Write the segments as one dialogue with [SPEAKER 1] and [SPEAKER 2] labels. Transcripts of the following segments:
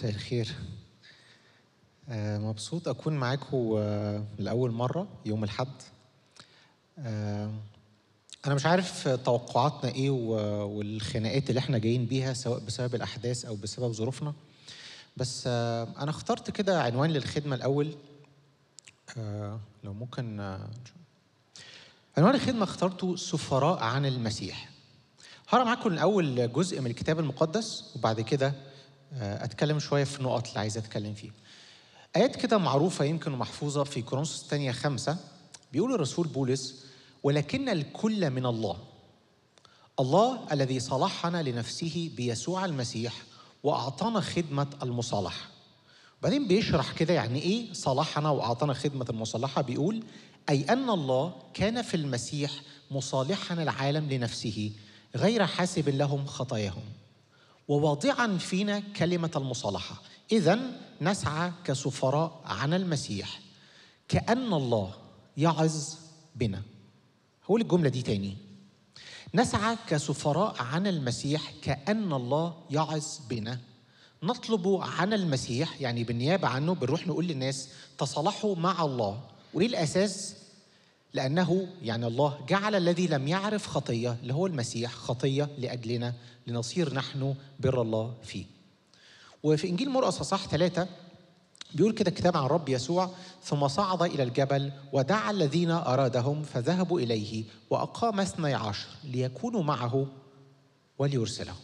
[SPEAKER 1] مساء الخير آه، مبسوط أكون معاكم آه، لأول مرة يوم الحد آه، أنا مش عارف توقعاتنا إيه و- والخناقات اللي إحنا جايين بيها سواء بسبب الأحداث أو بسبب ظروفنا بس آه، أنا اخترت كده عنوان للخدمة الأول آه، لو ممكن آه، عنوان الخدمة اخترته سفراء عن المسيح هقرا معاكم الأول جزء من الكتاب المقدس وبعد كده آه، أتكلم شوية في النقط اللي عايز أتكلم فيها آيات كده معروفة يمكن ومحفوظة في كورنثوس الثانية خمسة بيقول الرسول بولس ولكن الكل من الله الله الذي صلحنا لنفسه بيسوع المسيح وأعطانا خدمة المصالحة بعدين بيشرح كده يعني إيه صلحنا وأعطانا خدمة المصالحة بيقول أي أن الله كان في المسيح مصالحا العالم لنفسه غير حاسب لهم خطاياهم وواضعا فينا كلمة المصالحة إذا نسعى كسفراء عن المسيح كأن الله يعظ بنا هقول الجملة دي تاني نسعى كسفراء عن المسيح كأن الله يعظ بنا نطلب عن المسيح يعني بالنيابة عنه بنروح نقول للناس تصالحوا مع الله وليه الأساس لأنه يعني الله جعل الذي لم يعرف خطية اللي هو المسيح خطية لأجلنا لنصير نحن بر الله فيه وفي إنجيل مرقس أصح ثلاثة بيقول كده الكتاب عن الرب يسوع ثم صعد إلى الجبل ودعا الذين أرادهم فذهبوا إليه وأقام اثني عشر ليكونوا معه وليرسلهم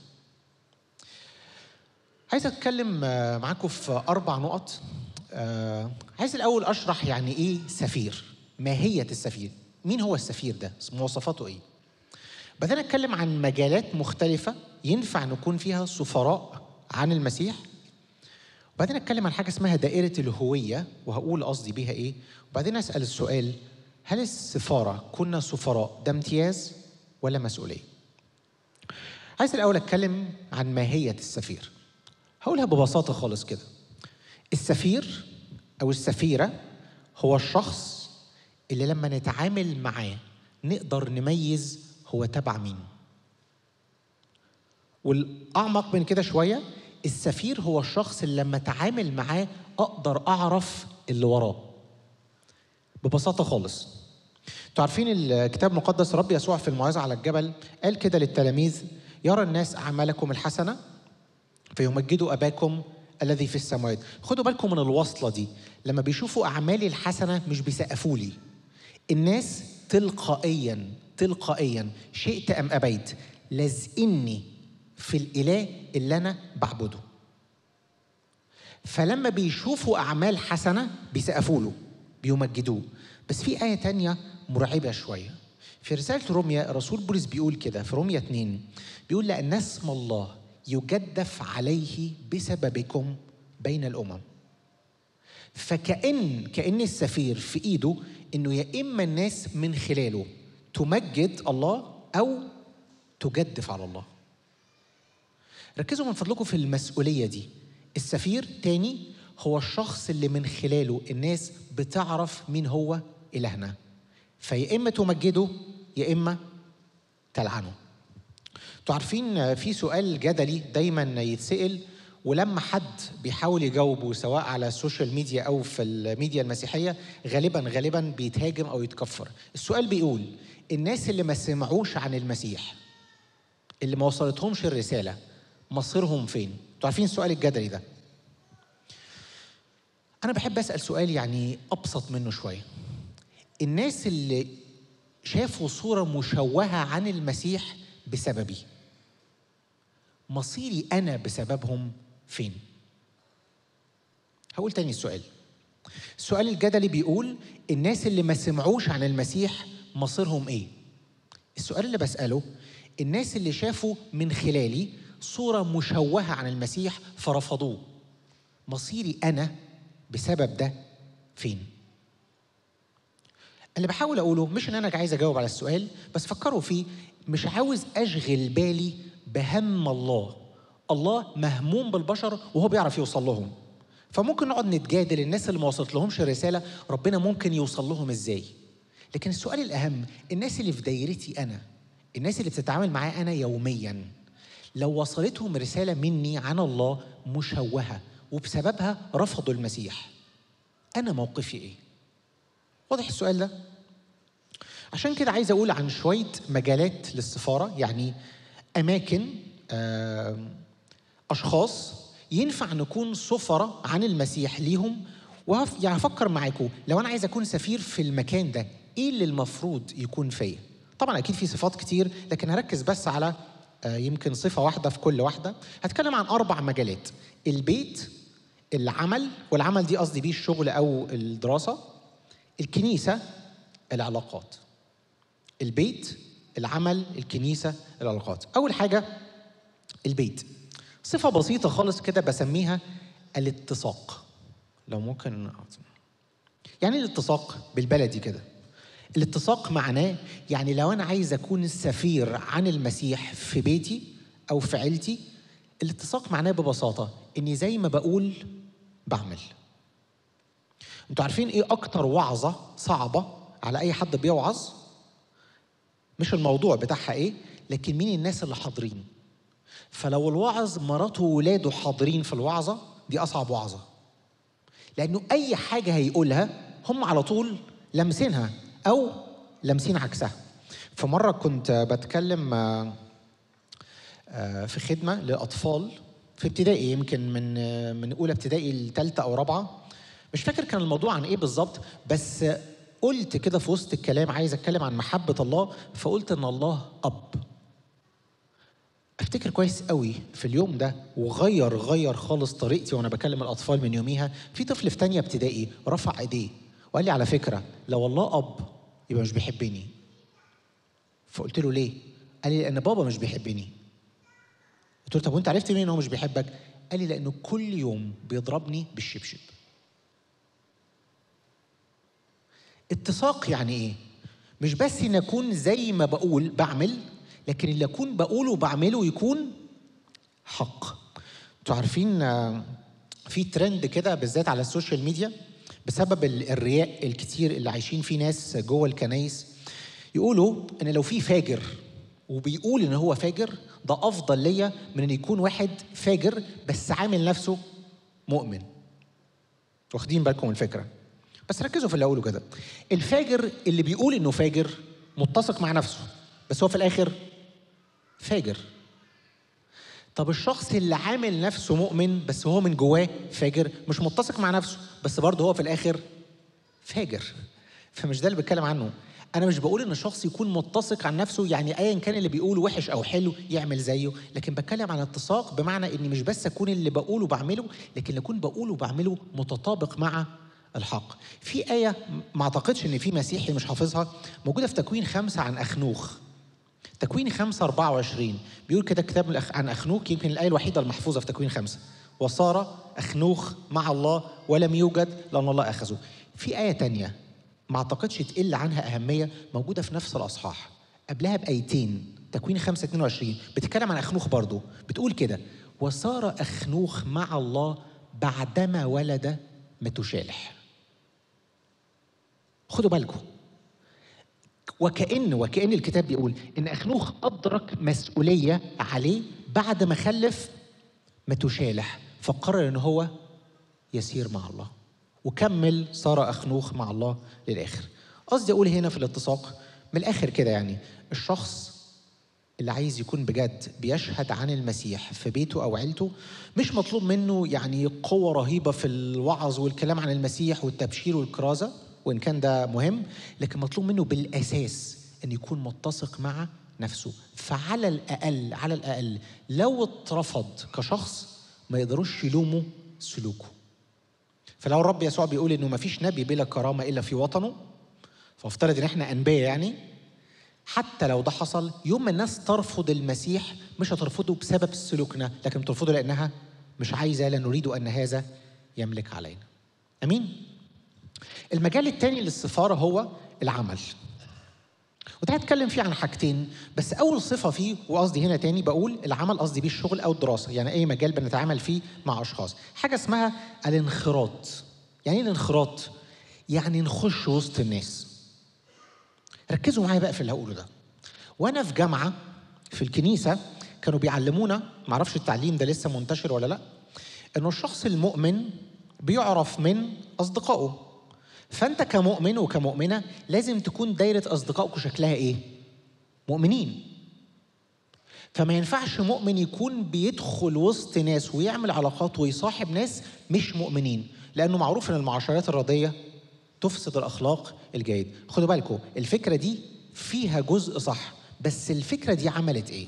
[SPEAKER 1] عايز أتكلم آه، معاكم في أربع نقط آه، عايز الأول أشرح يعني إيه سفير ماهية السفير مين هو السفير ده مواصفاته إيه بعدين أتكلم عن مجالات مختلفة ينفع نكون فيها سفراء عن المسيح وبعدين اتكلم عن حاجه اسمها دائره الهويه وهقول قصدي بيها ايه وبعدين اسال السؤال هل السفاره كنا سفراء ده امتياز ولا مسؤوليه عايز الاول اتكلم عن ماهيه السفير هقولها ببساطه خالص كده السفير او السفيره هو الشخص اللي لما نتعامل معاه نقدر نميز هو تبع مين والاعمق من كده شويه السفير هو الشخص اللي لما اتعامل معاه اقدر اعرف اللي وراه ببساطه خالص انتوا عارفين الكتاب المقدس رب يسوع في الموعظه على الجبل قال كده للتلاميذ يرى الناس اعمالكم الحسنه فيمجدوا اباكم الذي في السماوات خدوا بالكم من الوصله دي لما بيشوفوا اعمالي الحسنه مش بيسقفوا لي الناس تلقائيا تلقائيا شئت ام ابيت لازقني في الاله اللي انا بعبده فلما بيشوفوا اعمال حسنه بيسقفوا له بيمجدوه بس في ايه تانية مرعبه شويه في رساله روميا رسول بولس بيقول كده في روميا 2 بيقول لان اسم الله يجدف عليه بسببكم بين الامم فكأن كأن السفير في ايده انه يا اما الناس من خلاله تمجد الله او تجدف على الله ركزوا من فضلكم في المسؤولية دي السفير تاني هو الشخص اللي من خلاله الناس بتعرف مين هو إلهنا فيا إما تمجده يا إما تلعنه انتوا عارفين في سؤال جدلي دايما يتسأل ولما حد بيحاول يجاوبه سواء على السوشيال ميديا او في الميديا المسيحيه غالبا غالبا بيتهاجم او يتكفر السؤال بيقول الناس اللي ما سمعوش عن المسيح اللي ما وصلتهمش الرسالة مصيرهم فين؟ انتوا عارفين السؤال الجدلي ده أنا بحب أسأل سؤال يعني أبسط منه شوية الناس اللي شافوا صورة مشوهة عن المسيح بسببي مصيري أنا بسببهم فين؟ هقول تاني السؤال السؤال الجدلي بيقول الناس اللي ما سمعوش عن المسيح مصيرهم ايه؟ السؤال اللي بسأله الناس اللي شافوا من خلالي صورة مشوهة عن المسيح فرفضوه مصيري أنا بسبب ده فين؟ اللي بحاول أقوله مش إن أنا عايز أجاوب على السؤال بس فكروا فيه مش عاوز أشغل بالي بهم الله الله مهموم بالبشر وهو بيعرف يوصل لهم فممكن نقعد نتجادل الناس اللي ما وصلت لهمش الرسالة ربنا ممكن يوصل لهم إزاي لكن السؤال الأهم الناس اللي في دايرتي أنا الناس اللي بتتعامل معايا أنا يوميا لو وصلتهم رسالة مني عن الله مشوهة وبسببها رفضوا المسيح انا موقفي ايه واضح السؤال ده عشان كده عايز اقول عن شويه مجالات للسفاره يعني اماكن اشخاص ينفع نكون سفراء عن المسيح ليهم وهف يعني هفكر معاكم لو انا عايز اكون سفير في المكان ده ايه اللي المفروض يكون فيا طبعا اكيد في صفات كتير لكن هركز بس على يمكن صفه واحده في كل واحده هتكلم عن اربع مجالات البيت العمل والعمل دي قصدي بيه الشغل او الدراسه الكنيسه العلاقات البيت العمل الكنيسه العلاقات اول حاجه البيت صفه بسيطه خالص كده بسميها الاتساق لو ممكن يعني الاتساق بالبلدي كده الاتساق معناه يعني لو انا عايز اكون السفير عن المسيح في بيتي او في عيلتي الاتساق معناه ببساطه اني زي ما بقول بعمل انتوا عارفين ايه اكتر وعظه صعبه على اي حد بيوعظ مش الموضوع بتاعها ايه لكن مين الناس اللي حاضرين فلو الواعظ مراته وولاده حاضرين في الوعظه دي اصعب وعظه لانه اي حاجه هيقولها هم على طول لامسينها او لامسين عكسها فمره كنت بتكلم في خدمه للاطفال في ابتدائي يمكن من من اولى ابتدائي لثالثه او رابعه مش فاكر كان الموضوع عن ايه بالظبط بس قلت كده في وسط الكلام عايز اتكلم عن محبه الله فقلت ان الله اب افتكر كويس قوي في اليوم ده وغير غير خالص طريقتي وانا بكلم الاطفال من يوميها في طفل في تانية ابتدائي رفع ايديه وقال لي على فكره لو الله اب يبقى مش بيحبني فقلت له ليه قال لي لان بابا مش بيحبني قلت له طب وانت عرفت منين ان هو مش بيحبك قال لي لانه كل يوم بيضربني بالشبشب اتساق يعني ايه مش بس ان اكون زي ما بقول بعمل لكن اللي اكون بقوله وبعمله يكون حق انتوا عارفين في ترند كده بالذات على السوشيال ميديا بسبب الرياء الكتير اللي عايشين فيه ناس جوه الكنايس يقولوا ان لو في فاجر وبيقول ان هو فاجر ده افضل ليا من ان يكون واحد فاجر بس عامل نفسه مؤمن واخدين بالكم الفكره بس ركزوا في اللي اقوله كده الفاجر اللي بيقول انه فاجر متسق مع نفسه بس هو في الاخر فاجر طب الشخص اللي عامل نفسه مؤمن بس هو من جواه فاجر مش متسق مع نفسه بس برضه هو في الاخر فاجر فمش ده اللي بتكلم عنه انا مش بقول ان الشخص يكون متسق عن نفسه يعني ايا كان اللي بيقوله وحش او حلو يعمل زيه لكن بتكلم عن اتساق بمعنى اني مش بس اكون اللي بقوله بعمله لكن اللي اكون بقوله بعمله متطابق مع الحق في آية ما أعتقدش إن في مسيحي مش حافظها موجودة في تكوين خمسة عن أخنوخ تكوين خمسة 24 بيقول كده كتاب عن أخنوخ يمكن الآية الوحيدة المحفوظة في تكوين خمسة وصار أخنوخ مع الله ولم يوجد لأن الله أخذه في آية تانية ما أعتقدش تقل عنها أهمية موجودة في نفس الأصحاح قبلها بآيتين تكوين 5 22 بتتكلم عن أخنوخ برضو بتقول كده وصار أخنوخ مع الله بعدما ولد متشالح خدوا بالكم وكأن وكأن الكتاب بيقول إن أخنوخ أدرك مسؤولية عليه بعد ما خلف متشالح فقرر إن هو يسير مع الله وكمل صار أخنوخ مع الله للآخر قصدي أقول هنا في الاتساق من الآخر كده يعني الشخص اللي عايز يكون بجد بيشهد عن المسيح في بيته أو عيلته مش مطلوب منه يعني قوة رهيبة في الوعظ والكلام عن المسيح والتبشير والكرازة وإن كان ده مهم لكن مطلوب منه بالأساس أن يكون متسق مع نفسه فعلى الأقل على الأقل لو اترفض كشخص ما يقدروش يلوموا سلوكه فلو الرب يسوع بيقول انه ما فيش نبي بلا كرامه الا في وطنه فافترض ان احنا انبياء يعني حتى لو ده حصل يوم ما الناس ترفض المسيح مش هترفضه بسبب سلوكنا لكن ترفضه لانها مش عايزه لا نريد ان هذا يملك علينا امين المجال الثاني للسفاره هو العمل وده هتكلم فيه عن حاجتين بس اول صفه فيه وقصدي هنا تاني بقول العمل قصدي بيه الشغل او الدراسه يعني اي مجال بنتعامل فيه مع اشخاص حاجه اسمها الانخراط يعني ايه الانخراط يعني نخش وسط الناس ركزوا معايا بقى في اللي هقوله ده وانا في جامعه في الكنيسه كانوا بيعلمونا معرفش التعليم ده لسه منتشر ولا لا انه الشخص المؤمن بيعرف من اصدقائه فانت كمؤمن وكمؤمنه لازم تكون دايره اصدقائك شكلها ايه مؤمنين فما ينفعش مؤمن يكون بيدخل وسط ناس ويعمل علاقات ويصاحب ناس مش مؤمنين لانه معروف ان المعاشرات الرضيه تفسد الاخلاق الجيد خدوا بالكم الفكره دي فيها جزء صح بس الفكره دي عملت ايه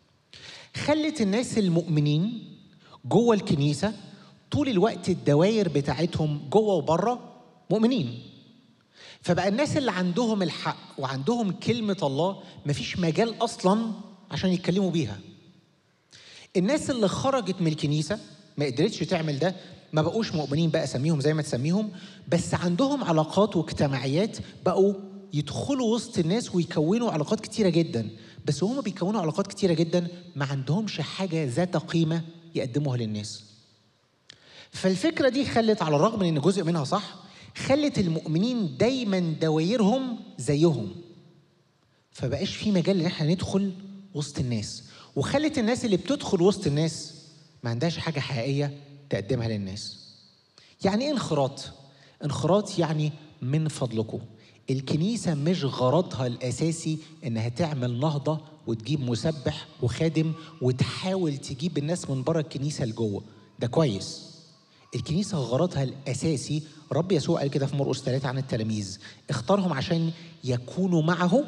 [SPEAKER 1] خلت الناس المؤمنين جوه الكنيسه طول الوقت الدوائر بتاعتهم جوه وبره مؤمنين فبقى الناس اللي عندهم الحق وعندهم كلمة الله مفيش مجال أصلا عشان يتكلموا بيها الناس اللي خرجت من الكنيسة ما قدرتش تعمل ده ما بقوش مؤمنين بقى سميهم زي ما تسميهم بس عندهم علاقات واجتماعيات بقوا يدخلوا وسط الناس ويكونوا علاقات كتيرة جدا بس هم بيكونوا علاقات كتيرة جدا ما عندهمش حاجة ذات قيمة يقدموها للناس فالفكرة دي خلت على الرغم من ان جزء منها صح خلت المؤمنين دايما دوايرهم زيهم فبقاش في مجال ان احنا ندخل وسط الناس وخلت الناس اللي بتدخل وسط الناس ما عندهاش حاجه حقيقيه تقدمها للناس يعني ايه انخراط انخراط يعني من فضلكم الكنيسه مش غرضها الاساسي انها تعمل نهضه وتجيب مسبح وخادم وتحاول تجيب الناس من بره الكنيسه لجوه ده كويس الكنيسة غرضها الأساسي رب يسوع قال كده في مرقس ثلاثة عن التلاميذ اختارهم عشان يكونوا معه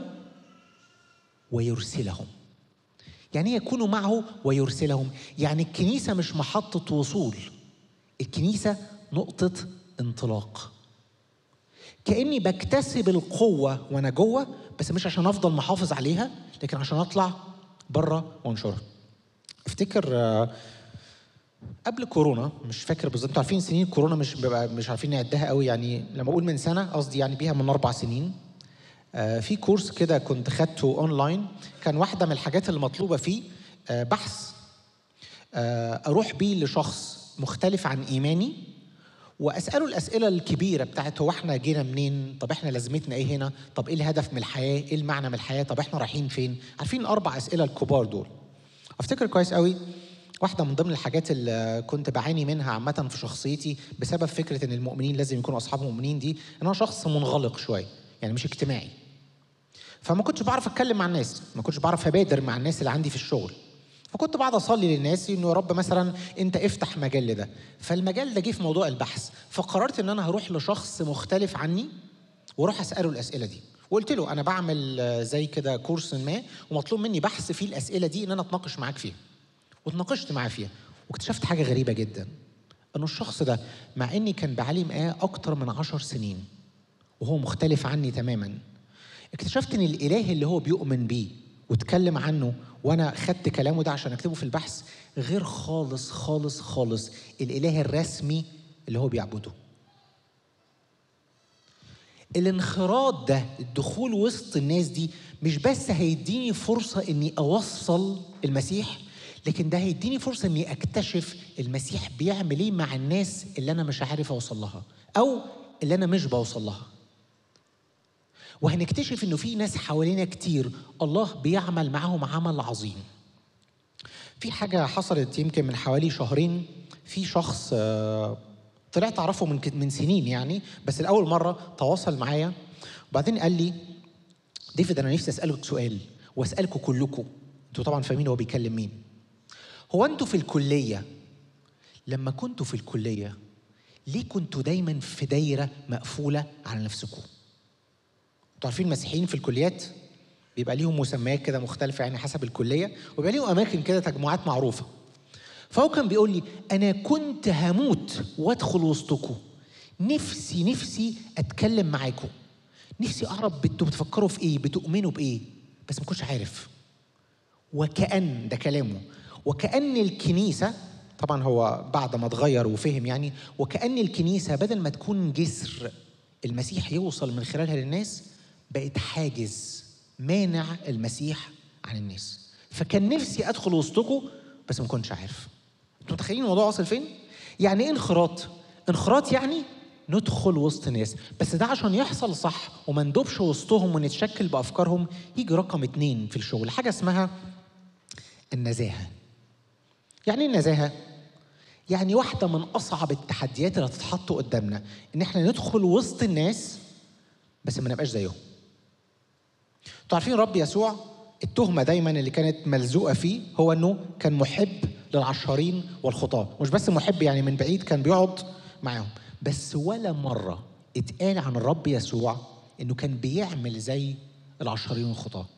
[SPEAKER 1] ويرسلهم يعني يكونوا معه ويرسلهم يعني الكنيسة مش محطة وصول الكنيسة نقطة انطلاق كأني بكتسب القوة وأنا جوه بس مش عشان أفضل محافظ عليها لكن عشان أطلع بره وأنشرها افتكر uh, قبل كورونا مش فاكر بالظبط انتوا عارفين سنين كورونا مش بيبقى مش عارفين نعدها قوي يعني لما اقول من سنه قصدي يعني بيها من اربع سنين آه في كورس كده كنت خدته اونلاين كان واحده من الحاجات المطلوبه فيه آه بحث آه اروح بيه لشخص مختلف عن ايماني واساله الاسئله الكبيره بتاعت هو احنا جينا منين طب احنا لازمتنا ايه هنا طب ايه الهدف من الحياه ايه المعنى من الحياه طب احنا رايحين فين عارفين الاربع اسئله الكبار دول افتكر كويس قوي واحدة من ضمن الحاجات اللي كنت بعاني منها عامة في شخصيتي بسبب فكرة إن المؤمنين لازم يكونوا أصحاب مؤمنين دي إن أنا شخص منغلق شوية يعني مش اجتماعي فما كنتش بعرف أتكلم مع الناس ما كنتش بعرف أبادر مع الناس اللي عندي في الشغل فكنت بعد أصلي للناس إنه يا رب مثلا أنت افتح مجال لده فالمجال ده جه في موضوع البحث فقررت إن أنا هروح لشخص مختلف عني واروح أسأله الأسئلة دي وقلت له أنا بعمل زي كده كورس ما ومطلوب مني بحث فيه الأسئلة دي إن أنا أتناقش معاك فيها واتناقشت معاه فيها واكتشفت حاجه غريبه جدا انه الشخص ده مع اني كان بعلي معاه اكتر من عشر سنين وهو مختلف عني تماما اكتشفت ان الاله اللي هو بيؤمن بيه واتكلم عنه وانا خدت كلامه ده عشان اكتبه في البحث غير خالص خالص خالص الاله الرسمي اللي هو بيعبده الانخراط ده الدخول وسط الناس دي مش بس هيديني فرصة اني اوصل المسيح لكن ده هيديني فرصة إني أكتشف المسيح بيعمل إيه مع الناس اللي أنا مش عارف أوصل لها أو اللي أنا مش بوصل لها. وهنكتشف إنه في ناس حوالينا كتير الله بيعمل معاهم عمل عظيم. في حاجة حصلت يمكن من حوالي شهرين في شخص طلعت أعرفه من من سنين يعني بس لأول مرة تواصل معايا وبعدين قال لي ديفيد أنا نفسي أسألك سؤال وأسألكم كلكم أنتوا طبعا فاهمين هو بيكلم مين هو انتوا في الكلية لما كنتوا في الكلية ليه كنتوا دايما في دايرة مقفولة على نفسكم؟ انتوا عارفين المسيحيين في الكليات بيبقى ليهم مسميات كده مختلفة يعني حسب الكلية وبيبقى ليهم أماكن كده تجمعات معروفة فهو كان بيقول لي أنا كنت هموت وأدخل وسطكم نفسي نفسي أتكلم معاكم نفسي أعرف انتوا بتفكروا في إيه بتؤمنوا بإيه بس ما كنتش عارف وكأن ده كلامه وكأن الكنيسة طبعا هو بعد ما اتغير وفهم يعني وكأن الكنيسة بدل ما تكون جسر المسيح يوصل من خلالها للناس بقت حاجز مانع المسيح عن الناس فكان نفسي ادخل وسطكم بس ما كنتش عارف انتوا متخيلين الموضوع واصل فين يعني ايه انخراط انخراط يعني ندخل وسط ناس بس ده عشان يحصل صح وما ندوبش وسطهم ونتشكل بافكارهم يجي رقم اتنين في الشغل حاجه اسمها النزاهه يعني ايه النزاهه يعني واحدة من أصعب التحديات اللي هتتحط قدامنا إن إحنا ندخل وسط الناس بس ما نبقاش زيهم. أنتوا عارفين رب يسوع التهمة دايما اللي كانت ملزوقة فيه هو إنه كان محب للعشارين والخطاة، مش بس محب يعني من بعيد كان بيقعد معاهم، بس ولا مرة اتقال عن الرب يسوع إنه كان بيعمل زي العشارين والخطاة.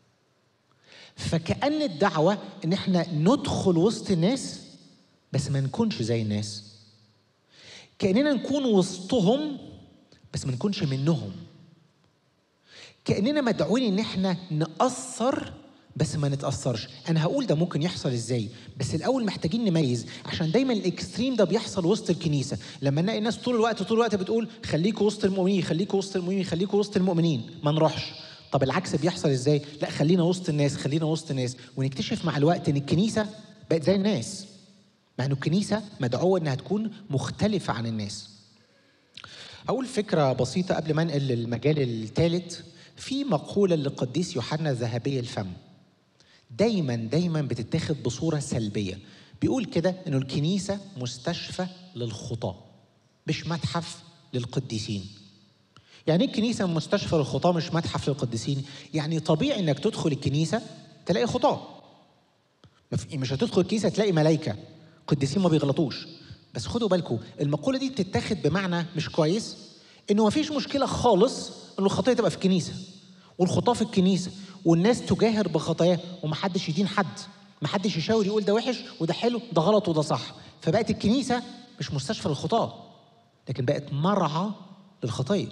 [SPEAKER 1] فكأن الدعوة إن إحنا ندخل وسط الناس بس ما نكونش زي الناس كأننا نكون وسطهم بس ما نكونش منهم كأننا مدعوين إن إحنا نأثر بس ما نتأثرش أنا هقول ده ممكن يحصل إزاي بس الأول محتاجين نميز عشان دايما الإكستريم ده بيحصل وسط الكنيسة لما نلاقي الناس طول الوقت طول الوقت بتقول خليكوا وسط المؤمنين خليكوا وسط المؤمنين خليكوا وسط المؤمنين ما نروحش طب العكس بيحصل ازاي؟ لا خلينا وسط الناس خلينا وسط الناس ونكتشف مع الوقت ان الكنيسه بقت زي الناس مع انه الكنيسه مدعوه انها تكون مختلفه عن الناس. اقول فكره بسيطه قبل ما انقل للمجال الثالث في مقوله للقديس يوحنا ذهبي الفم. دايما دايما بتتاخد بصوره سلبيه. بيقول كده انه الكنيسه مستشفى للخطاه مش متحف للقديسين. يعني ايه الكنيسه مستشفى للخطاه مش متحف للقديسين؟ يعني طبيعي انك تدخل الكنيسه تلاقي خطاه. مش هتدخل الكنيسه تلاقي ملائكه قديسين ما بيغلطوش بس خدوا بالكم المقوله دي بتتاخد بمعنى مش كويس انه ما فيش مشكله خالص ان الخطيه تبقى في الكنيسه والخطاه في الكنيسه والناس تجاهر بخطاياه ومحدش يدين حد محدش يشاور يقول ده وحش وده حلو ده غلط وده صح فبقت الكنيسه مش مستشفى للخطاه لكن بقت مرعى للخطيه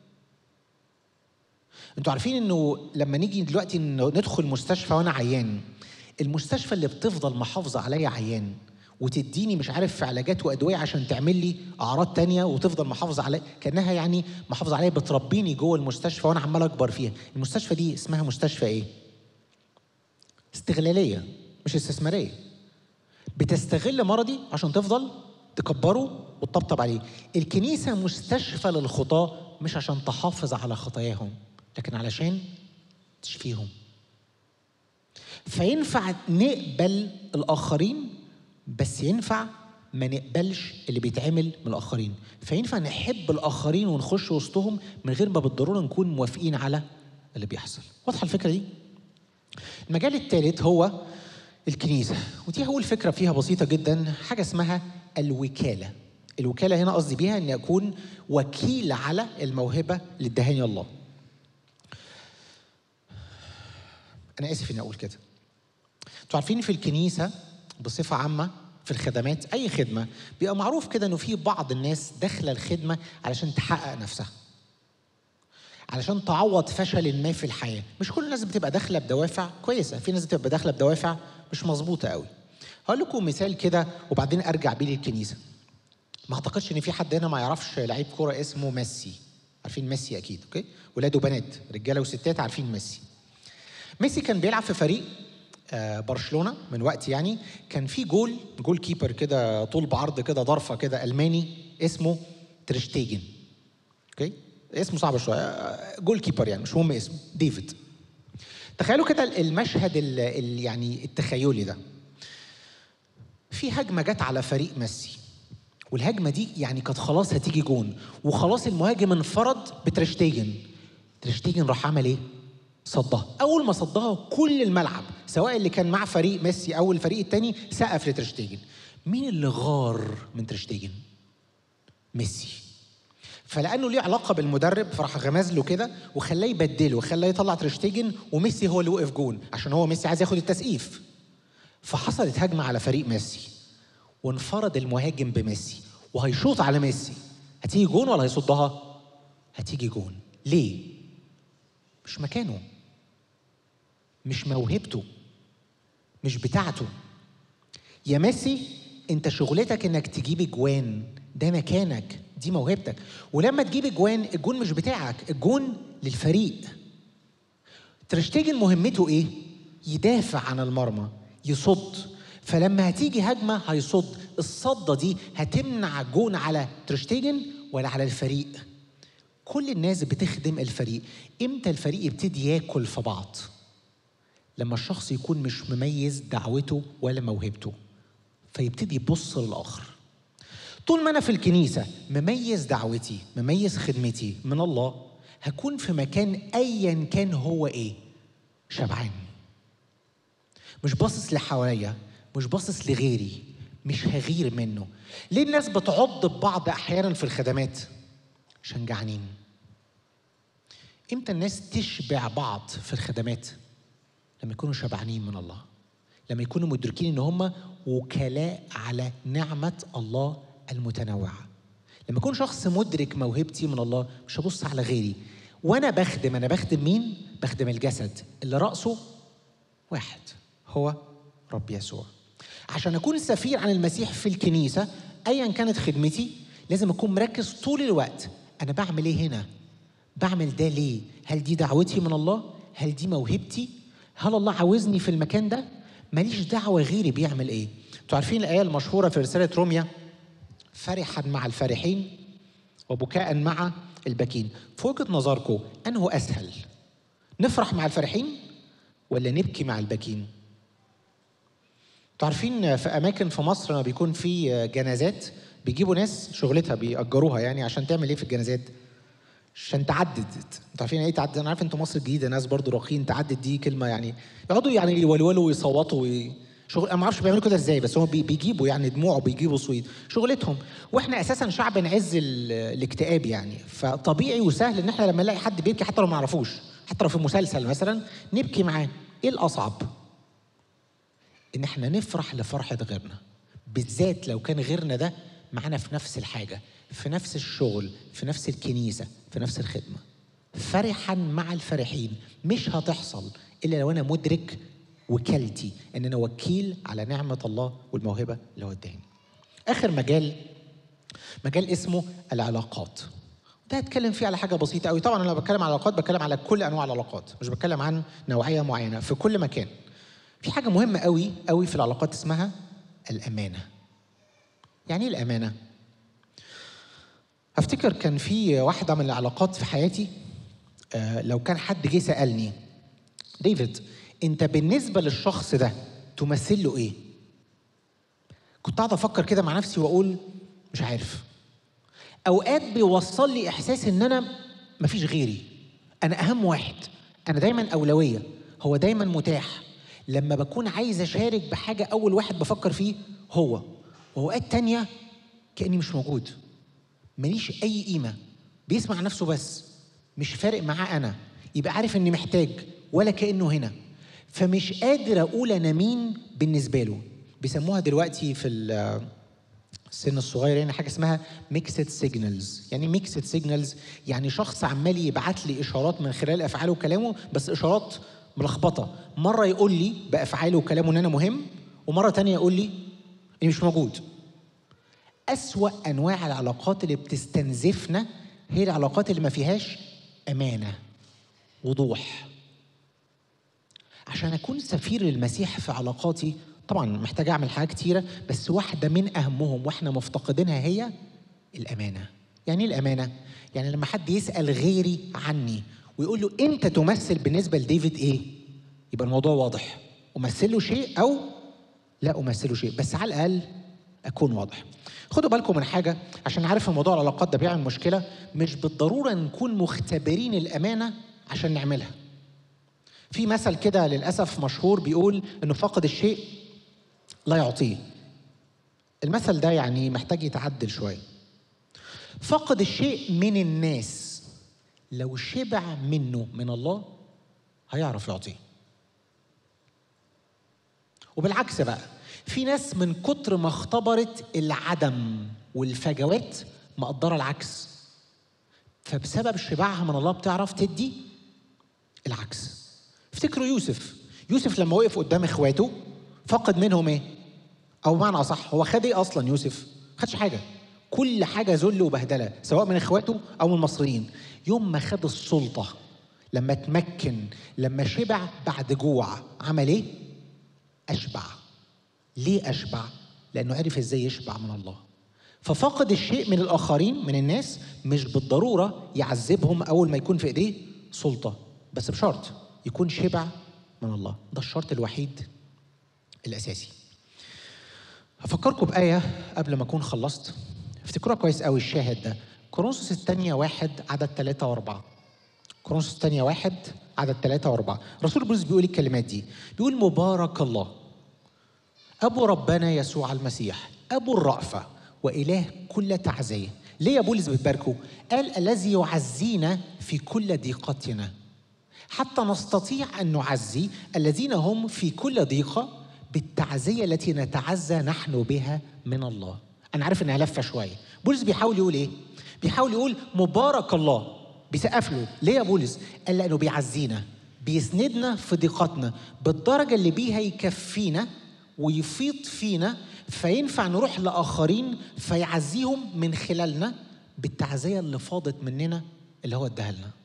[SPEAKER 1] انتوا عارفين انه لما نيجي دلوقتي ندخل مستشفى وانا عيان المستشفى اللي بتفضل محافظه عليا عيان وتديني مش عارف في علاجات وادويه عشان تعمل لي اعراض تانية وتفضل محافظه عليا كانها يعني محافظه عليا بتربيني جوه المستشفى وانا عمال اكبر فيها المستشفى دي اسمها مستشفى ايه استغلاليه مش استثماريه بتستغل مرضي عشان تفضل تكبره وتطبطب عليه الكنيسه مستشفى للخطاه مش عشان تحافظ على خطاياهم لكن علشان تشفيهم فينفع نقبل الاخرين بس ينفع ما نقبلش اللي بيتعمل من الاخرين فينفع نحب الاخرين ونخش وسطهم من غير ما بالضروره نكون موافقين على اللي بيحصل واضحه الفكره دي المجال الثالث هو الكنيسه ودي اول فكره فيها بسيطه جدا حاجه اسمها الوكاله الوكاله هنا قصدي بيها اني اكون وكيل على الموهبه اللي ادهاني الله انا اسف اني اقول كده انتوا عارفين في الكنيسه بصفه عامه في الخدمات اي خدمه بيبقى معروف كده انه في بعض الناس داخله الخدمه علشان تحقق نفسها علشان تعوض فشل ما في الحياه مش كل الناس بتبقى داخله بدوافع كويسه في ناس بتبقى داخله بدوافع مش مظبوطه قوي هقول لكم مثال كده وبعدين ارجع بيه للكنيسه ما اعتقدش ان في حد هنا ما يعرفش لعيب كوره اسمه ميسي عارفين ميسي اكيد اوكي ولاد وبنات رجاله وستات عارفين ميسي ميسي كان بيلعب في فريق برشلونه من وقت يعني كان في جول جول كيبر كده طول بعرض كده ضرفه كده الماني اسمه تريشتيجن اوكي اسمه صعب شويه جول كيبر يعني مش مهم اسمه ديفيد تخيلوا كده المشهد ال ال يعني التخيلي ده في هجمه جت على فريق ميسي والهجمه دي يعني كانت خلاص هتيجي جون وخلاص المهاجم انفرد بتريشتيجن تريشتيجن راح عمل ايه صدها اول ما صدها كل الملعب سواء اللي كان مع فريق ميسي او الفريق الثاني سقف لترشتيجن مين اللي غار من ترشتيجن ميسي فلانه ليه علاقه بالمدرب فراح غمز له كده وخلاه يبدله وخلاه يطلع ترشتيجن وميسي هو اللي وقف جون عشان هو ميسي عايز ياخد التسقيف فحصلت هجمه على فريق ميسي وانفرد المهاجم بميسي وهيشوط على ميسي هتيجي جون ولا هيصدها هتيجي جون ليه مش مكانه مش موهبته مش بتاعته يا ميسي انت شغلتك انك تجيب اجوان ده مكانك دي موهبتك ولما تجيب اجوان الجون مش بتاعك الجون للفريق ترشتيجن مهمته ايه يدافع عن المرمى يصد فلما هتيجي هجمه هيصد الصده دي هتمنع جون على ترشتيجن ولا على الفريق كل الناس بتخدم الفريق امتى الفريق يبتدي ياكل في بعض لما الشخص يكون مش مميز دعوته ولا موهبته فيبتدي يبص للاخر طول ما انا في الكنيسه مميز دعوتي مميز خدمتي من الله هكون في مكان ايا كان هو ايه شبعان مش باصص لحواليا مش باصص لغيري مش هغير منه ليه الناس بتعض ببعض احيانا في الخدمات عشان جعانين امتى الناس تشبع بعض في الخدمات لما يكونوا شبعانين من الله لما يكونوا مدركين ان هم وكلاء على نعمه الله المتنوعه لما يكون شخص مدرك موهبتي من الله مش هبص على غيري وانا بخدم انا بخدم مين بخدم الجسد اللي راسه واحد هو رب يسوع عشان اكون سفير عن المسيح في الكنيسه ايا كانت خدمتي لازم اكون مركز طول الوقت انا بعمل ايه هنا بعمل ده ليه هل دي دعوتي من الله هل دي موهبتي هل الله عاوزني في المكان ده ماليش دعوه غيري بيعمل ايه انتوا عارفين الايه المشهوره في رساله روميا فرحا مع الفرحين وبكاء مع الباكين في وجهه نظركم انه اسهل نفرح مع الفرحين ولا نبكي مع الباكين انتوا عارفين في اماكن في مصر لما بيكون في جنازات بيجيبوا ناس شغلتها بيأجروها يعني عشان تعمل ايه في الجنازات عشان تعدد انتوا عارفين ايه تعدد انا عارف انتوا مصر الجديده ناس برضو راقيين تعدد دي كلمه يعني يقعدوا يعني يولولوا ويصوتوا وي... شغل انا ما اعرفش بيعملوا كده ازاي بس هم بي- بيجيبوا يعني دموع وبيجيبوا صويت شغلتهم واحنا اساسا شعب نعز ال- الاكتئاب يعني فطبيعي وسهل ان احنا لما نلاقي حد بيبكي حتى لو ما نعرفوش حتى لو في مسلسل مثلا نبكي معاه ايه الاصعب ان احنا نفرح لفرحه غيرنا بالذات لو كان غيرنا ده معانا في نفس الحاجه في نفس الشغل في نفس الكنيسه في نفس الخدمه فرحا مع الفرحين مش هتحصل الا لو انا مدرك وكالتي ان انا وكيل على نعمه الله والموهبه اللي هو اداني اخر مجال مجال اسمه العلاقات ده هتكلم فيه على حاجه بسيطه قوي طبعا انا لما بتكلم على العلاقات بتكلم على كل انواع العلاقات مش بتكلم عن نوعيه معينه في كل مكان في حاجه مهمه قوي قوي في العلاقات اسمها الامانه يعني ايه الامانه افتكر كان في واحده من العلاقات في حياتي آه، لو كان حد جه سالني ديفيد انت بالنسبه للشخص ده تمثل له ايه كنت قاعد افكر كده مع نفسي واقول مش عارف اوقات بيوصل لي احساس ان انا مفيش غيري انا اهم واحد انا دايما اولويه هو دايما متاح لما بكون عايز اشارك بحاجه اول واحد بفكر فيه هو واوقات تانية كاني مش موجود ماليش اي قيمه بيسمع نفسه بس مش فارق معاه انا يبقى عارف اني محتاج ولا كانه هنا فمش قادر اقول انا مين بالنسبه له بيسموها دلوقتي في ال- السن الصغير يعني حاجه اسمها ميكسد سيجنالز يعني ميكسد سيجنالز يعني شخص عمال يبعت لي اشارات من خلال افعاله وكلامه بس اشارات ملخبطه مره يقول لي بافعاله وكلامه ان انا مهم ومره تانية يقول لي اني مش موجود أسوأ أنواع العلاقات اللي بتستنزفنا هي العلاقات اللي ما فيهاش أمانة وضوح عشان أكون سفير للمسيح في علاقاتي طبعا محتاج أعمل حاجات كتيرة بس واحدة من أهمهم وإحنا مفتقدينها هي الأمانة يعني إيه الأمانة؟ يعني لما حد يسأل غيري عني ويقول له أنت تمثل بالنسبة لديفيد إيه؟ يبقى الموضوع واضح أمثله شيء أو لا أمثله شيء بس على الأقل أكون واضح خدوا بالكم من حاجة عشان عارف ان موضوع العلاقات ده بيعمل مشكلة مش بالضرورة نكون مختبرين الأمانة عشان نعملها في مثل كده للأسف مشهور بيقول إنه فاقد الشيء لا يعطيه المثل ده يعني محتاج يتعدل شوية فقد الشيء من الناس لو شبع منه من الله هيعرف يعطيه وبالعكس بقى في ناس من كتر ما اختبرت العدم والفجوات مقدره العكس فبسبب شبعها من الله بتعرف تدي العكس افتكروا يوسف يوسف لما وقف قدام اخواته فقد منهم ايه او بمعنى اصح هو خد ايه اصلا يوسف خدش حاجه كل حاجه ذل وبهدله سواء من اخواته او من المصريين يوم ما خد السلطه لما تمكن لما شبع بعد جوع عمل ايه اشبع ليه اشبع لانه عرف ازاي يشبع من الله ففقد الشيء من الاخرين من الناس مش بالضروره يعذبهم اول ما يكون في ايديه سلطه بس بشرط يكون شبع من الله ده الشرط الوحيد الاساسي هفكركم بايه قبل ما اكون خلصت افتكروها كويس قوي الشاهد ده كورنثوس الثانية واحد عدد ثلاثة وأربعة كورنثوس الثانية واحد عدد ثلاثة وأربعة رسول بولس بيقول الكلمات دي بيقول مبارك الله أبو ربنا يسوع المسيح أبو الرأفة وإله كل تعزية ليه يا بولس بتباركه؟ قال الذي يعزينا في كل ضيقتنا حتى نستطيع أن نعزي الذين هم في كل ضيقة بالتعزية التي نتعزى نحن بها من الله أنا عارف إنها لفة شوية بولس بيحاول يقول إيه؟ بيحاول يقول مبارك الله بيسقف له ليه يا بولس؟ قال لأنه بيعزينا بيسندنا في ضيقتنا بالدرجة اللي بيها يكفينا ويفيض فينا فينفع نروح لآخرين فيعزيهم من خلالنا بالتعزية اللي فاضت مننا اللي هو اداها لنا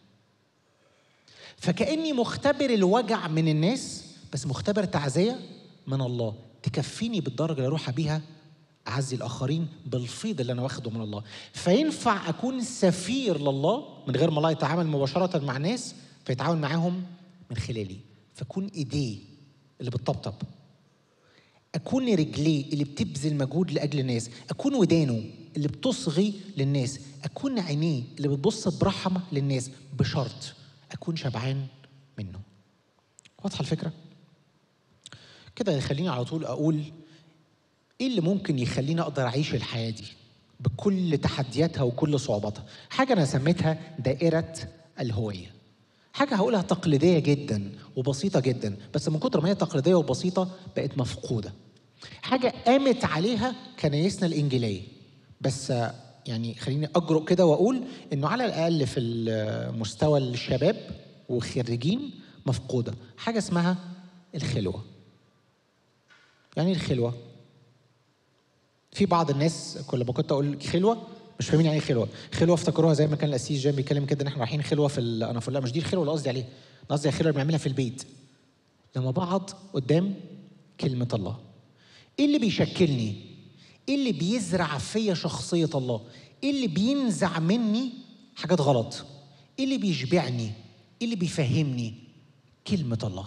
[SPEAKER 1] فكأني مختبر الوجع من الناس بس مختبر تعزية من الله تكفيني بالدرجة اللي أروح بيها أعزي الآخرين بالفيض اللي أنا واخده من الله فينفع أكون سفير لله من غير ما الله يتعامل مباشرة مع ناس فيتعامل معاهم من خلالي فأكون إيديه اللي بتطبطب أكون رجليه اللي بتبذل مجهود لأجل الناس أكون ودانه اللي بتصغي للناس أكون عينيه اللي بتبص برحمة للناس بشرط أكون شبعان منه واضحة الفكرة؟ كده يخليني على طول أقول إيه اللي ممكن يخليني أقدر أعيش الحياة دي بكل تحدياتها وكل صعوباتها حاجة أنا سميتها دائرة الهوية حاجة هقولها تقليدية جدا وبسيطة جدا بس من كتر ما هي تقليدية وبسيطة بقت مفقودة حاجة قامت عليها كنايسنا الإنجيلية بس يعني خليني أجرؤ كده وأقول إنه على الأقل في مستوى الشباب وخريجين مفقودة حاجة اسمها الخلوة يعني الخلوة في بعض الناس كل ما كنت أقول خلوة مش فاهمين يعني ايه خلوه خلوه افتكروها زي ما كان الاسيس جاي بيتكلم كده ان احنا رايحين خلوه في انا لا مش دي الخلوه اللي قصدي عليها قصدي الخلوه اللي بنعملها في البيت لما بقعد قدام كلمه الله ايه اللي بيشكلني ايه اللي بيزرع فيا شخصيه الله ايه اللي بينزع مني حاجات غلط ايه اللي بيشبعني ايه اللي بيفهمني كلمه الله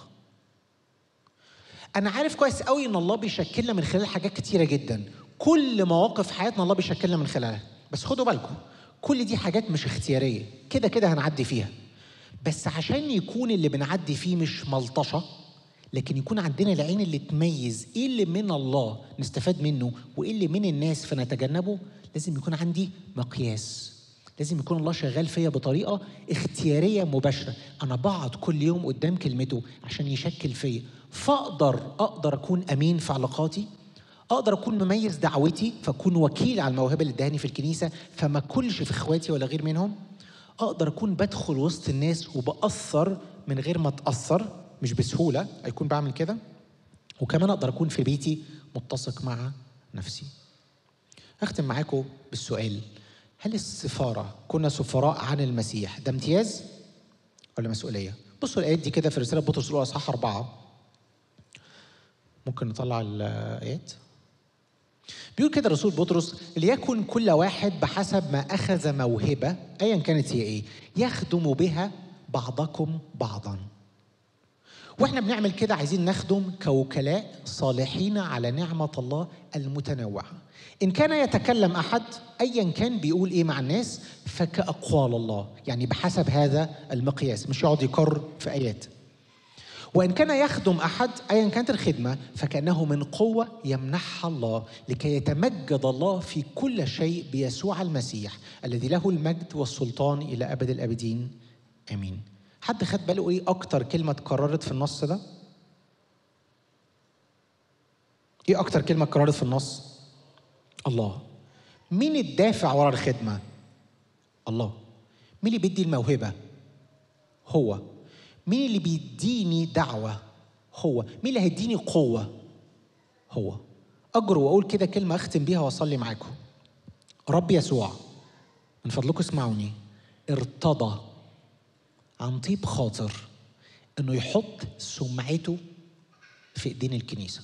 [SPEAKER 1] انا عارف كويس قوي ان الله بيشكلنا من خلال حاجات كتيره جدا كل مواقف حياتنا الله بيشكلنا من خلالها بس خدوا بالكم كل دي حاجات مش اختياريه كده كده هنعدي فيها بس عشان يكون اللي بنعدي فيه مش ملطشه لكن يكون عندنا العين اللي تميز ايه اللي من الله نستفاد منه وايه اللي من الناس فنتجنبه لازم يكون عندي مقياس لازم يكون الله شغال فيا بطريقه اختياريه مباشره انا بقعد كل يوم قدام كلمته عشان يشكل فيا فاقدر اقدر اكون امين في علاقاتي اقدر اكون مميز دعوتي فاكون وكيل على الموهبه اللي ادهاني في الكنيسه فما كلش في اخواتي ولا غير منهم اقدر اكون بدخل وسط الناس وباثر من غير ما اتاثر مش بسهوله اكون بعمل كده وكمان اقدر اكون في بيتي متسق مع نفسي اختم معاكم بالسؤال هل السفاره كنا سفراء عن المسيح ده امتياز ولا مسؤوليه بصوا الايات دي كده في رساله بطرس الاولى اصحاح اربعه ممكن نطلع الايات بيقول كده رسول بطرس ليكن كل واحد بحسب ما أخذ موهبة أيا كانت هي إيه يخدم بها بعضكم بعضا واحنا بنعمل كده عايزين نخدم كوكلاء صالحين على نعمة الله المتنوعة إن كان يتكلم أحد أيا كان بيقول إيه مع الناس فكأقوال الله يعني بحسب هذا المقياس مش يقعد يكرر في آيات وإن كان يخدم أحد أيا كانت الخدمة فكأنه من قوة يمنحها الله لكي يتمجد الله في كل شيء بيسوع المسيح الذي له المجد والسلطان إلى أبد الآبدين آمين حد خد باله إيه أكتر كلمة اتكررت في النص ده؟ إيه أكتر كلمة اتكررت في النص؟ الله مين الدافع ورا الخدمة؟ الله مين اللي بيدي الموهبة؟ هو مين اللي بيديني دعوة هو مين اللي هيديني قوة هو أجروا وأقول كده كلمة أختم بيها وأصلي معاكم رب يسوع من فضلكم اسمعوني ارتضى عن طيب خاطر انه يحط سمعته في ايدين الكنيسه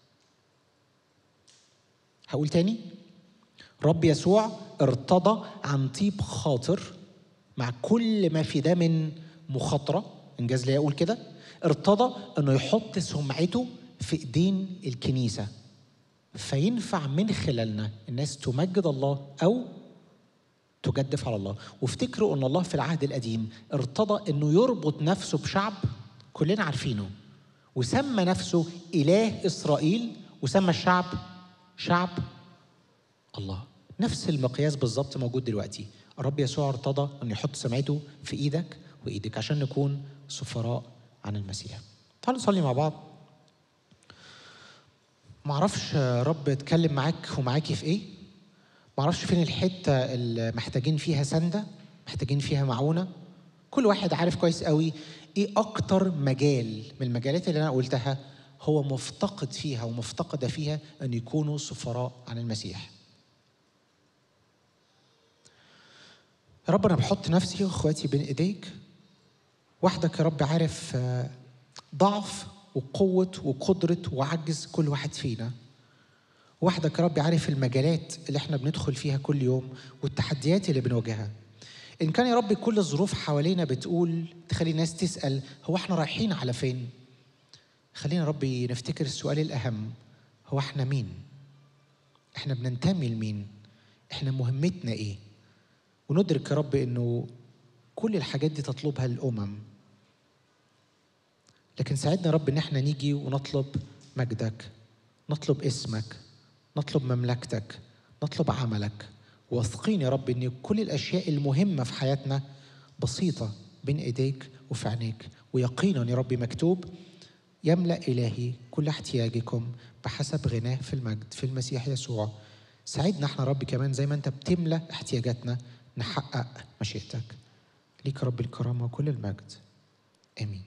[SPEAKER 1] هقول تاني رب يسوع ارتضى عن طيب خاطر مع كل ما في ده من مخاطره انجاز لي اقول كده ارتضى انه يحط سمعته في ايدين الكنيسه فينفع من خلالنا الناس تمجد الله او تجدف على الله وافتكروا ان الله في العهد القديم ارتضى انه يربط نفسه بشعب كلنا عارفينه وسمى نفسه اله اسرائيل وسمى الشعب شعب الله نفس المقياس بالظبط موجود دلوقتي الرب يسوع ارتضى ان يحط سمعته في ايدك وايدك عشان نكون سفراء عن المسيح تعالوا نصلي مع بعض معرفش رب اتكلم معاك ومعاكي في ايه معرفش فين الحتة اللي محتاجين فيها سندة محتاجين فيها معونة كل واحد عارف كويس قوي ايه اكتر مجال من المجالات اللي انا قلتها هو مفتقد فيها ومفتقدة فيها ان يكونوا سفراء عن المسيح يا رب انا بحط نفسي واخواتي بين ايديك وحدك يا رب عارف آه، ضعف وقوة وقدرة وعجز كل واحد فينا وحدك يا رب عارف المجالات اللي احنا بندخل فيها كل يوم والتحديات اللي بنواجهها إن كان يا رب كل الظروف حوالينا بتقول تخلي الناس تسأل هو احنا رايحين على فين؟ خلينا يا رب نفتكر السؤال الأهم هو احنا مين؟ احنا بننتمي لمين؟ احنا مهمتنا ايه؟ وندرك يا رب انه كل الحاجات دي تطلبها الامم لكن ساعدنا يا رب ان احنا نيجي ونطلب مجدك نطلب اسمك نطلب مملكتك نطلب عملك واثقين يا رب ان كل الاشياء المهمه في حياتنا بسيطه بين ايديك وفي عينيك ويقينا يا رب مكتوب يملا الهي كل احتياجكم بحسب غناه في المجد في المسيح يسوع ساعدنا احنا رب كمان زي ما انت بتملى احتياجاتنا نحقق مشيئتك ليك رب الكرامه وكل المجد امين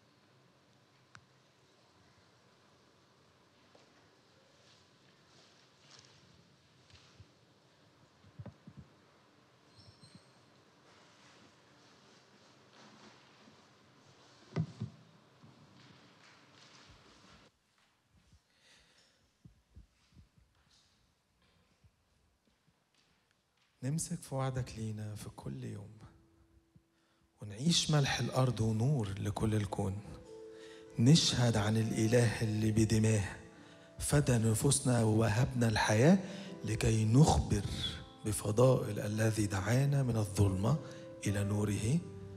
[SPEAKER 2] نمسك في وعدك لينا في كل يوم ونعيش ملح الأرض ونور لكل الكون نشهد عن الإله اللي بدماه فدى نفوسنا ووهبنا الحياة لكي نخبر بفضائل الذي دعانا من الظلمة إلى نوره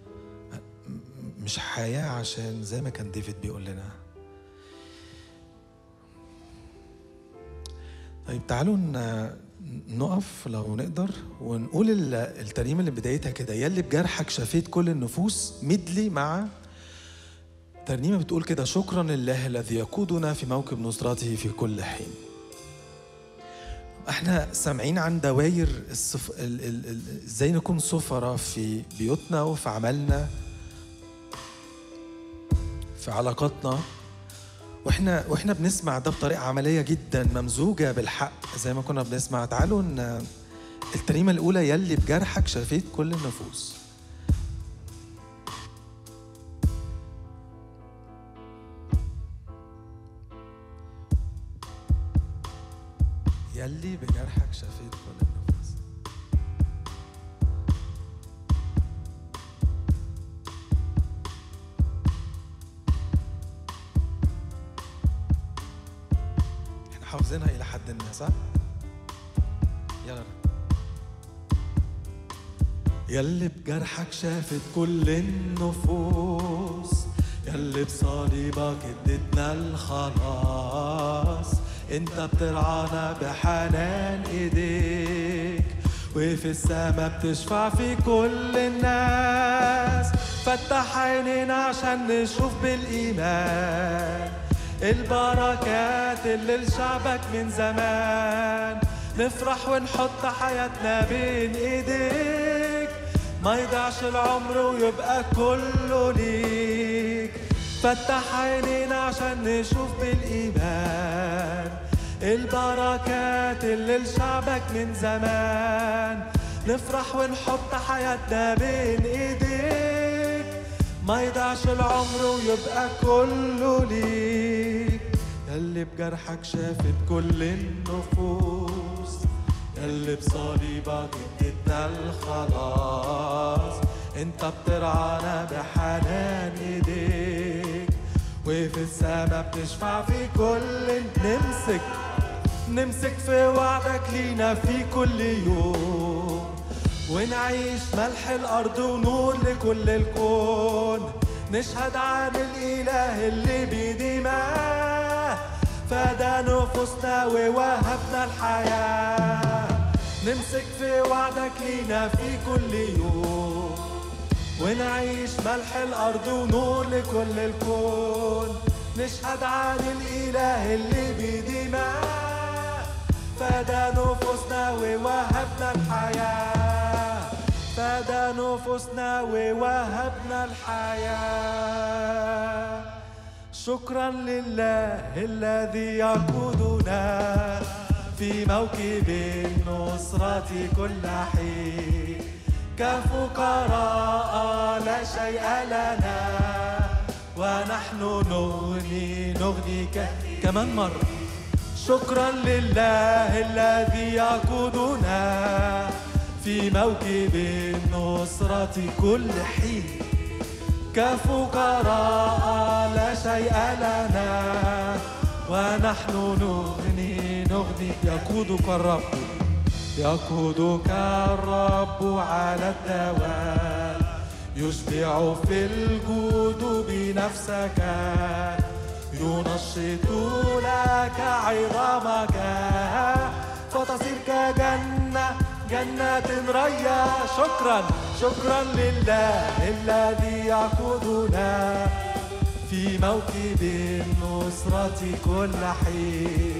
[SPEAKER 2] مش حياة عشان زي ما كان ديفيد بيقول لنا طيب تعالوا نقف لو نقدر ونقول الترنيمه اللي بدايتها كده يلي بجرحك شفيت كل النفوس مدلي مع ترنيمه بتقول كده شكرا لله الذي يقودنا في موكب نصرته في كل حين احنا سامعين عن دواير الصف... ازاي نكون سفراء في بيوتنا وفي عملنا في علاقاتنا واحنا واحنا بنسمع ده بطريقه عمليه جدا ممزوجه بالحق زي ما كنا بنسمع تعالوا ان التريمه الاولى يلي بجرحك شفيت كل النفوس يلي بجرحك شفيت كل حافظينها إلى حد ما صح؟ يلا يلي بجرحك شافت كل النفوس يلي بصليبك اديتنا الخلاص انت بترعانا بحنان ايديك وفي السما بتشفع في كل الناس فتح عينينا عشان نشوف بالايمان البركات اللي لشعبك من زمان نفرح ونحط حياتنا بين ايديك ما يضيعش العمر ويبقى كله ليك فتح عينينا عشان نشوف بالايمان البركات اللي لشعبك من زمان نفرح ونحط حياتنا بين ايديك ما يضيعش العمر ويبقى كله ليك يلي بجرحك شافت كل النفوس يلي بصليبك اديتنا الخلاص انت بترعانا بحنان ايديك وفي السما بتشفع في كل نمسك نمسك في وعدك لينا في كل يوم ونعيش ملح الأرض ونور لكل الكون نشهد عن الإله اللي بدماء فدى نفوسنا ووهبنا الحياة نمسك في وعدك لينا في كل يوم ونعيش ملح الأرض ونور لكل الكون نشهد عن الإله اللي بدماء فدى نفوسنا ووهبنا الحياة فدى نفوسنا ووهبنا الحياة شكرا لله الذي يقودنا في موكب النصرة كل حين كفقراء لا شيء لنا ونحن نغني نغني ك... كمان مرة شكرا لله الذي يقودنا في موكب النصرة كل حين كفقراء لا شيء لنا ونحن نغني نغني يقودك الرب يقودك الرب على الدوام يشبع في الجود بنفسك ينشط لك عظامك فتصير كجنة جنة ريا شكرا شكرا لله الذي يقودنا في موكب النصرة كل حين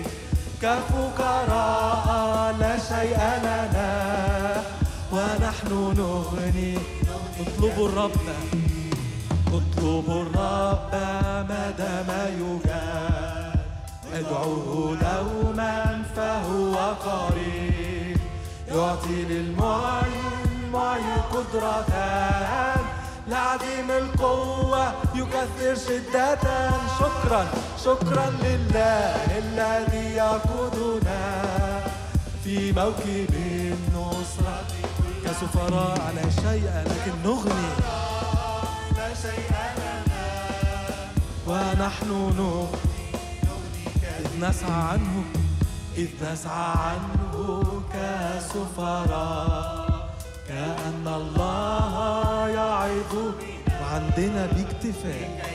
[SPEAKER 2] كفقراء لا شيء لنا ونحن نغني اطلبوا الرب اطلبوا الرب ما دام يوجد ادعوه دوما فهو قريب يعطي للمعين معين قدرة لعديم القوة يكثر شدة شكرا شكرا لله الذي يقودنا في موكب النصرة كسفراء لا شيء لكن نغني لا شيء لنا ونحن نغني إذ نسعى عنه إذ نسعى عنه كسفراء كأن الله يعظ وعندنا باكتفاء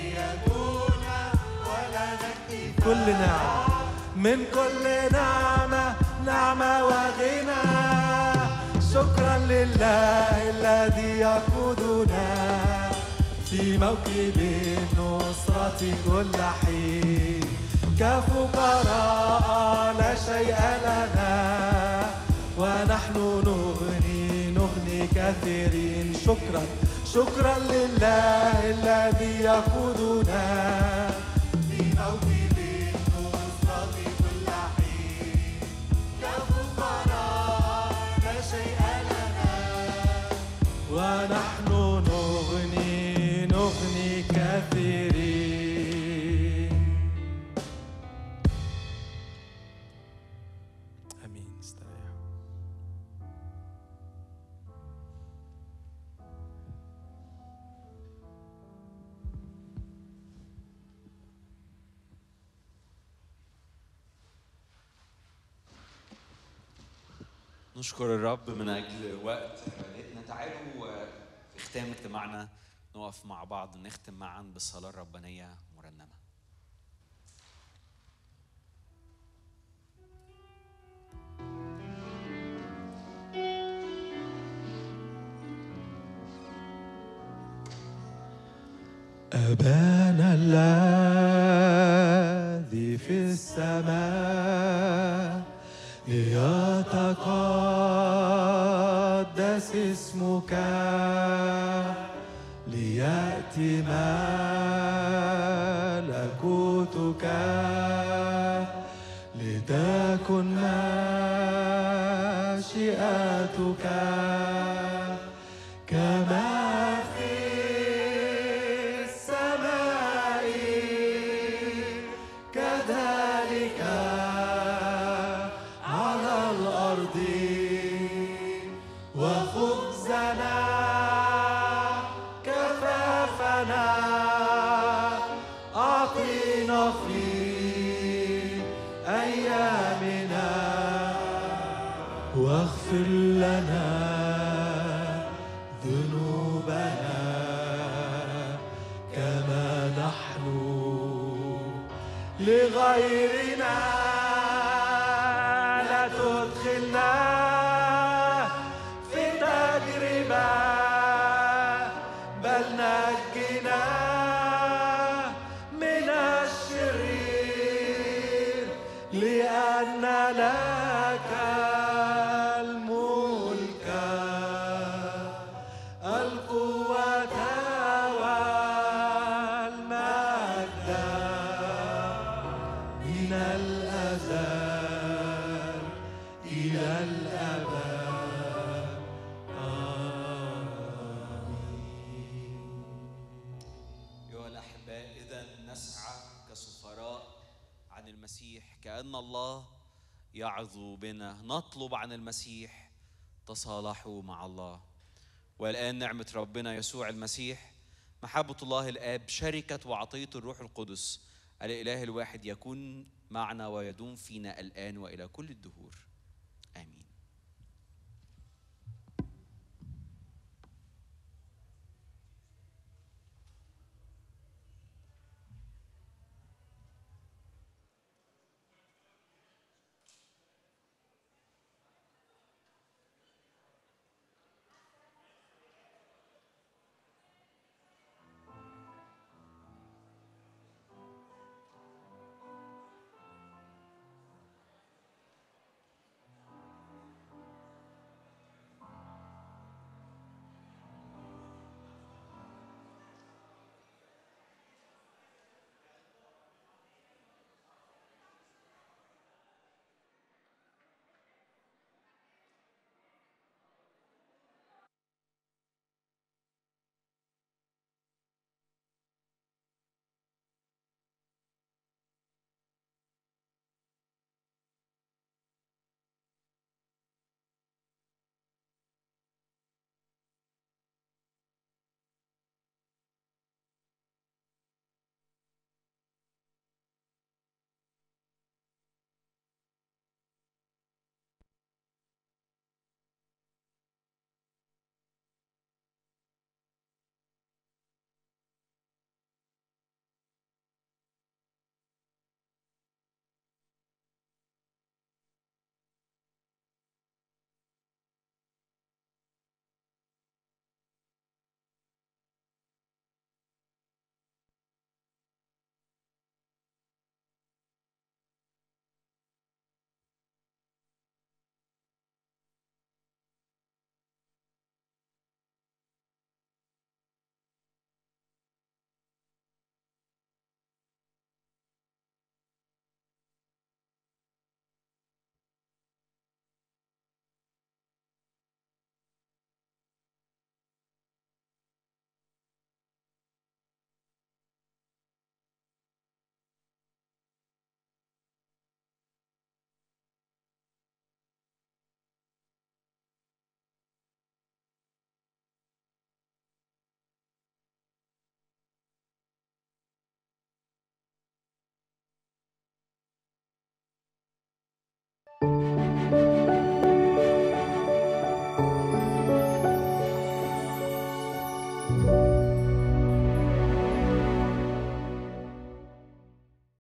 [SPEAKER 2] كل نعمة من كل نعمة نعمة وغنى شكرا لله الذي يقودنا في موكب النصرة كل حين كفقراء لا شيء لنا ونحن نغني نغني كثيرين شكرا شكرا لله الذي يقودنا في موكب النصرة كل حين كفقراء لا شيء لنا ونحن نغني نغني كثيرين امين استريح
[SPEAKER 3] نشكر الرب من اجل وقت حلقتنا تعالوا آه، في ختام اجتماعنا نقف مع بعض نختم معا بالصلاه الربانيه مرنمه
[SPEAKER 2] أبانا الذي في السماء ليتقدس اسمك ليأتي ملكوتك لتكن مشيئتك كما في السماء كذلك على الأرض وخبزنا كفافنا أعطينا في أيامنا لغيرنا لا تدخلنا في تجربة بل نجنا من الشرير لأن لك الملك القوة والمجد من الأزل إلى الأبد
[SPEAKER 3] أيها الأحباء إذا نسعى كسفراء عن المسيح كأن الله يعظو بنا نطلب عن المسيح تصالحوا مع الله والآن نعمة ربنا يسوع المسيح محبة الله الآب شركة وعطية الروح القدس الإله الواحد يكون معنا ويدوم فينا الآن وإلى كل الدهور